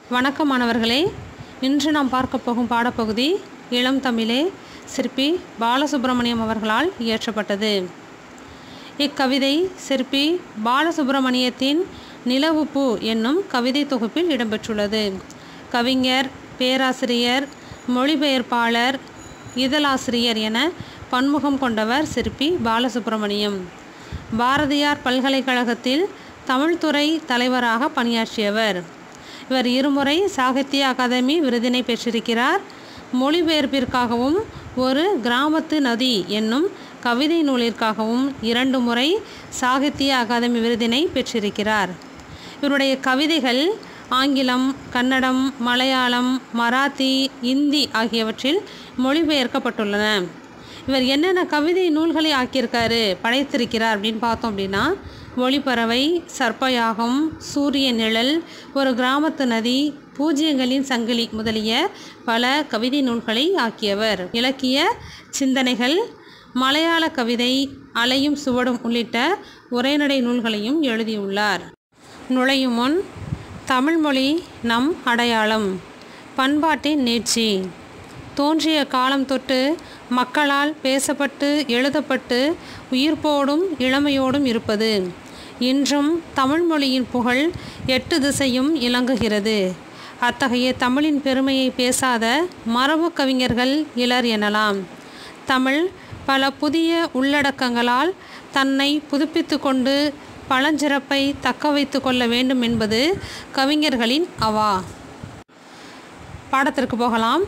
வணக்கம் மாணவர்களே இன்று நாம் பார்க்க போகும் பாடப்பகுதி இளம் தமிழே சிற்பி பாலசுப்ரமணியம் அவர்களால் இயற்றப்பட்டது இக்கவிதை சிற்பி பாலசுப்ரமணியத்தின் நிலவுப்பூ என்னும் கவிதை தொகுப்பில் இடம்பெற்றுள்ளது கவிஞர் பேராசிரியர் மொழிபெயர்ப்பாளர் இதழாசிரியர் என பன்முகம் கொண்டவர் சிற்பி பாலசுப்ரமணியம் பாரதியார் பல்கலைக்கழகத்தில் தமிழ்துறை தலைவராக பணியாற்றியவர் இவர் இருமுறை சாகித்ய அகாதமி விருதினை பெற்றிருக்கிறார் மொழிபெயர்ப்பிற்காகவும் ஒரு கிராமத்து நதி என்னும் கவிதை நூலிற்காகவும் இரண்டு முறை சாகித்ய அகாதமி விருதினை பெற்றிருக்கிறார் இவருடைய கவிதைகள் ஆங்கிலம் கன்னடம் மலையாளம் மராத்தி இந்தி ஆகியவற்றில் மொழிபெயர்க்கப்பட்டுள்ளன இவர் என்னென்ன கவிதை நூல்களை ஆக்கியிருக்காரு படைத்திருக்கிறார் அப்படின்னு பார்த்தோம் அப்படின்னா ஒளிப்பறவை சர்ப்பயாகம் சூரிய நிழல் ஒரு கிராமத்து நதி பூஜ்யங்களின் சங்கிலி முதலிய பல கவிதை நூல்களை ஆக்கியவர் இலக்கிய சிந்தனைகள் மலையாள கவிதை அலையும் சுவடும் உள்ளிட்ட உரைநடை நூல்களையும் எழுதியுள்ளார் நுழையும் முன் தமிழ்மொழி நம் அடையாளம் பண்பாட்டின் நீட்சி தோன்றிய காலம் தொட்டு மக்களால் பேசப்பட்டு எழுதப்பட்டு உயிர்ப்போடும் இளமையோடும் இருப்பது இன்றும் தமிழ்மொழியின் புகழ் எட்டு திசையும் இலங்குகிறது அத்தகைய தமிழின் பெருமையை பேசாத மரபு கவிஞர்கள் இலர் எனலாம் தமிழ் பல புதிய உள்ளடக்கங்களால் தன்னை புதுப்பித்து கொண்டு பழஞ்சிறப்பை தக்க வைத்து கொள்ள வேண்டும் என்பது கவிஞர்களின் அவா பாடத்திற்கு போகலாம்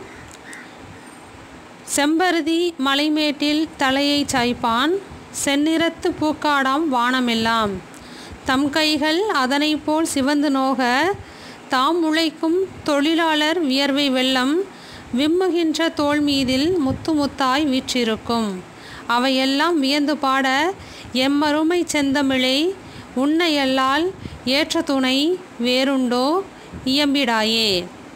செம்பருதி மலைமேட்டில் தலையை சாய்ப்பான் செந்நிறத்து பூக்காடாம் வானமெல்லாம் தம் கைகள் அதனை போல் சிவந்து நோக தாம் உழைக்கும் தொழிலாளர் வியர்வை வெள்ளம் விம்முகின்ற தோல் மீதில் முத்து முத்தாய் வீற்றிருக்கும் அவையெல்லாம் வியந்து பாட எம்மருமை செந்தமிழை உன்னையல்லால் ஏற்ற துணை வேறுண்டோ இயம்பிடாயே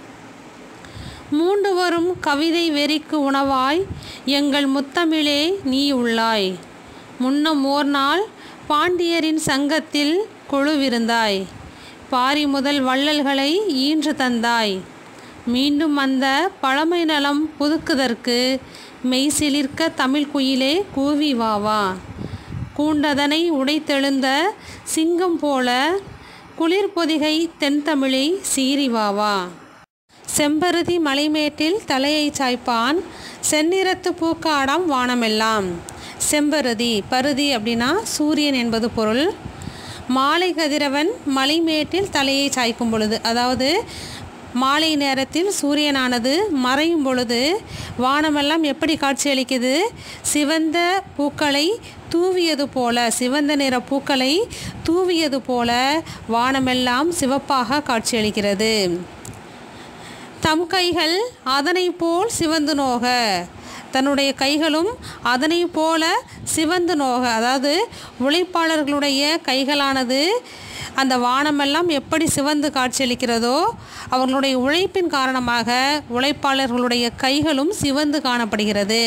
மூண்டு வரும் கவிதை வெறிக்கு உணவாய் எங்கள் முத்தமிழே நீ உள்ளாய் முன்னம் ஓர் நாள் பாண்டியரின் சங்கத்தில் குழுவிருந்தாய் பாரி முதல் வள்ளல்களை ஈன்று தந்தாய் மீண்டும் அந்த பழமை நலம் புதுக்குதற்கு மெய்சிலிர்க்க தமிழ் குயிலே கூவி வாவா கூண்டதனை உடைத்தெழுந்த சிங்கம் போல குளிர்பொதிகை தென்தமிழை சீறி வாவா செம்பருதி மலைமேட்டில் தலையை சாய்ப்பான் செந்நிறத்து பூக்காடாம் வானமெல்லாம் செம்பருதி பருதி அப்படின்னா சூரியன் என்பது பொருள் மாலை கதிரவன் மலைமேட்டில் தலையை சாய்க்கும் பொழுது அதாவது மாலை நேரத்தில் சூரியனானது மறையும் பொழுது வானமெல்லாம் எப்படி காட்சியளிக்குது சிவந்த பூக்களை தூவியது போல சிவந்த நிற பூக்களை தூவியது போல வானமெல்லாம் சிவப்பாக காட்சியளிக்கிறது தம் கைகள் அதனை போல் சிவந்து நோக தன்னுடைய கைகளும் அதனை போல சிவந்து நோக அதாவது உழைப்பாளர்களுடைய கைகளானது அந்த வானமெல்லாம் எப்படி சிவந்து காட்சியளிக்கிறதோ அவர்களுடைய உழைப்பின் காரணமாக உழைப்பாளர்களுடைய கைகளும் சிவந்து காணப்படுகிறது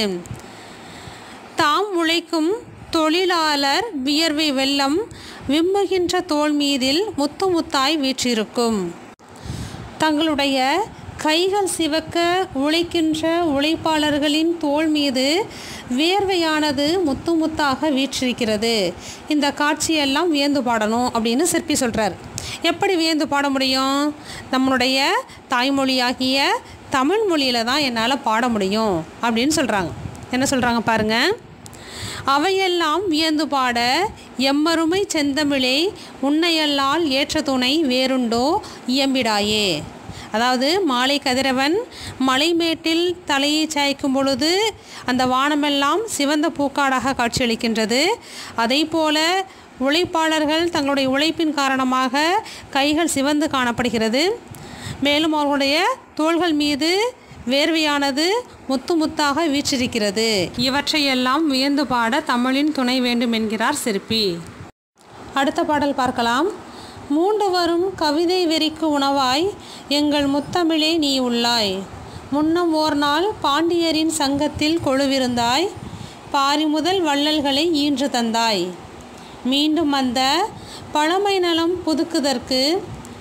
தாம் உழைக்கும் தொழிலாளர் வியர்வை வெள்ளம் விம்முகின்ற தோல் மீதில் முத்து முத்தாய் வீற்றிருக்கும் தங்களுடைய கைகள் சிவக்க உழைக்கின்ற உழைப்பாளர்களின் தோல் மீது வேர்வையானது முத்து முத்தாக வீற்றிருக்கிறது இந்த காட்சியெல்லாம் வியந்து பாடணும் அப்படின்னு சிற்பி சொல்கிறார் எப்படி வியந்து பாட முடியும் நம்மளுடைய தாய்மொழியாகிய தமிழ் மொழியில் தான் என்னால் பாட முடியும் அப்படின்னு சொல்கிறாங்க என்ன சொல்கிறாங்க பாருங்கள் அவையெல்லாம் வியந்து பாட எம்மருமை செந்தமிழே உன்னையல்லால் ஏற்ற துணை வேறுண்டோ இயம்பிடாயே அதாவது மாலை கதிரவன் மலைமேட்டில் தலையை சாய்க்கும் பொழுது அந்த வானமெல்லாம் சிவந்த பூக்காடாக காட்சியளிக்கின்றது அதை போல உழைப்பாளர்கள் தங்களுடைய உழைப்பின் காரணமாக கைகள் சிவந்து காணப்படுகிறது மேலும் அவர்களுடைய தோள்கள் மீது வேர்வையானது முத்து முத்தாக வீற்றிருக்கிறது இவற்றையெல்லாம் வியந்து பாட தமிழின் துணை வேண்டும் என்கிறார் சிற்பி அடுத்த பாடல் பார்க்கலாம் மூண்டு வரும் கவிதை வெறிக்கு உணவாய் எங்கள் முத்தமிழே நீ உள்ளாய் முன்னம் ஓர் நாள் பாண்டியரின் சங்கத்தில் கொழுவிருந்தாய் பாரி முதல் வள்ளல்களை ஈன்று தந்தாய் மீண்டும் அந்த பழமை நலம் புதுக்குதற்கு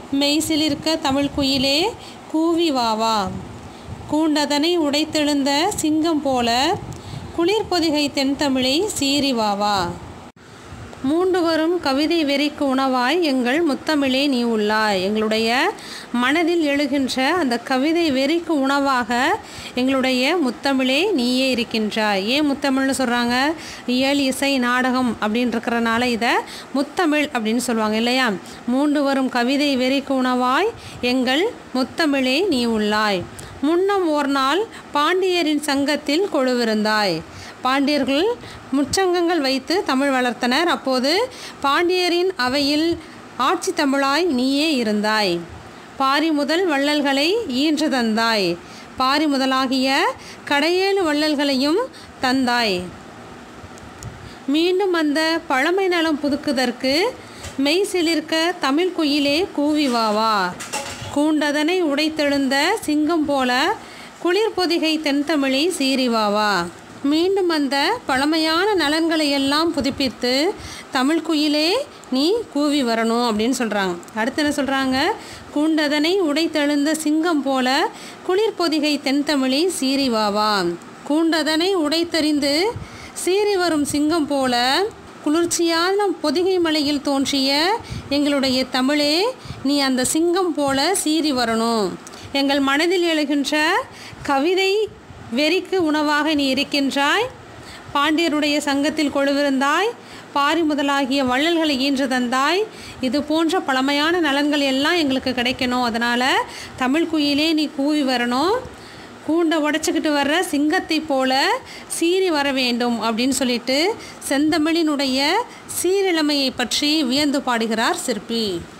மெய்சிலிருக்க தமிழ் குயிலே கூவி வாவா கூண்டதனை உடைத்தெழுந்த சிங்கம் போல குளிர் பொதிகை தென்தமிழை சீறி வாவா மூண்டு வரும் கவிதை வெறிக்கு உணவாய் எங்கள் முத்தமிழே நீ உள்ளாய் எங்களுடைய மனதில் எழுகின்ற அந்த கவிதை வெறிக்கு உணவாக எங்களுடைய முத்தமிழே நீயே இருக்கின்றாய் ஏன் முத்தமிழ்னு சொல்கிறாங்க இயல் இசை நாடகம் அப்படின்னு இருக்கிறனால இதை முத்தமிழ் அப்படின்னு சொல்லுவாங்க இல்லையா மூண்டு வரும் கவிதை வெறிக்கு உணவாய் எங்கள் முத்தமிழே நீ உள்ளாய் முன்னம் ஓர் நாள் பாண்டியரின் சங்கத்தில் கொழுவிருந்தாய் பாண்டியர்கள் முச்சங்கங்கள் வைத்து தமிழ் வளர்த்தனர் அப்போது பாண்டியரின் அவையில் ஆட்சி தமிழாய் நீயே இருந்தாய் பாரி முதல் வள்ளல்களை ஈன்று தந்தாய் பாரி முதலாகிய கடையேழு வள்ளல்களையும் தந்தாய் மீண்டும் அந்த பழமை நலம் புதுக்குதற்கு மெய் சிலிர்க்க தமிழ் குயிலே கூவி வாவா கூண்டதனை உடைத்தெழுந்த சிங்கம் போல குளிர் பொதிகை தென்தமிழி சீரிவாவா மீண்டும் அந்த பழமையான நலன்களை எல்லாம் புதுப்பித்து தமிழ் குயிலே நீ கூவி வரணும் அப்படின்னு சொல்கிறாங்க அடுத்து என்ன சொல்கிறாங்க கூண்டதனை உடைத்தெழுந்த சிங்கம் போல குளிர் பொதிகை தென்தமிழி சீரிவாவா கூண்டதனை உடைத்தெறிந்து சீறி வரும் சிங்கம் போல குளிர்ச்சியான பொதிகை மலையில் தோன்றிய எங்களுடைய தமிழே நீ அந்த சிங்கம் போல சீறி வரணும் எங்கள் மனதில் எழுகின்ற கவிதை வெறிக்கு உணவாக நீ இருக்கின்றாய் பாண்டியருடைய சங்கத்தில் கொழுவிருந்தாய் பாரி முதலாகிய வள்ளல்களை ஈன்று தந்தாய் இது போன்ற பழமையான நலன்கள் எல்லாம் எங்களுக்கு கிடைக்கணும் அதனால் தமிழ் குயிலே நீ கூவி வரணும் கூண்டை உடச்சிக்கிட்டு வர்ற சிங்கத்தை போல சீறி வர வேண்டும் அப்படின்னு சொல்லிட்டு செந்தமிழினுடைய சீரிழமையை பற்றி வியந்து பாடுகிறார் சிற்பி